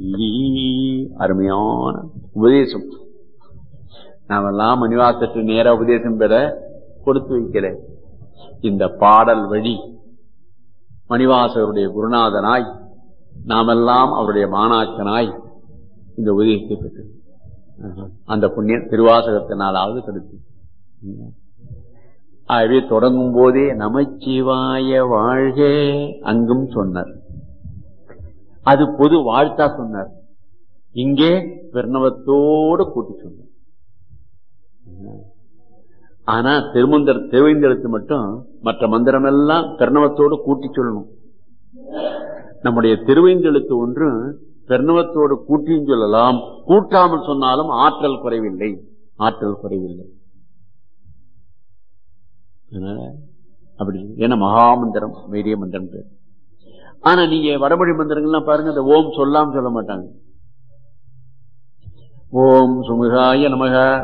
அருமையான உபதேசம் நாமெல்லாம் மணிவாசற்று நேர உபதேசம் பெற கொடுத்து வைக்கல இந்த பாடல் வழி மணிவாசருடைய குருநாதனாய் நாமெல்லாம் அவருடைய மாணாக்கனாய் இந்த உதயத்தை பெற்று அந்த புண்ணிய திருவாசகத்தினாலாவது கருத்து ஆகவே தொடங்கும் போதே நமச்சிவாய வாழ்க அங்கும் சொன்னார் அது பொது வாழ்த்தா சொன்னார் இங்கே பிரணவத்தோடு கூட்டி சொன்னார் ஆனா திருமந்திர திருவைந்தெழுத்து மட்டும் மற்ற மந்திரம் எல்லாம் பிரணவத்தோடு கூட்டி சொல்லணும் நம்முடைய திருவைந்தெழுத்து ஒன்று பிரணவத்தோடு கூட்டியும் சொல்லலாம் கூட்டாமல் சொன்னாலும் ஆற்றல் குறைவில்லை ஆற்றல் குறைவில்லை அப்படி ஏன்னா மகாமந்திரம் வைரிய மந்திரம் பேர் ஆனா நீங்க வடமொழி மந்திரங்கள்லாம் பாருங்க இந்த ஓம் சொல்லாம சொல்ல மாட்டாங்க ஓம் சுமுகாய நமக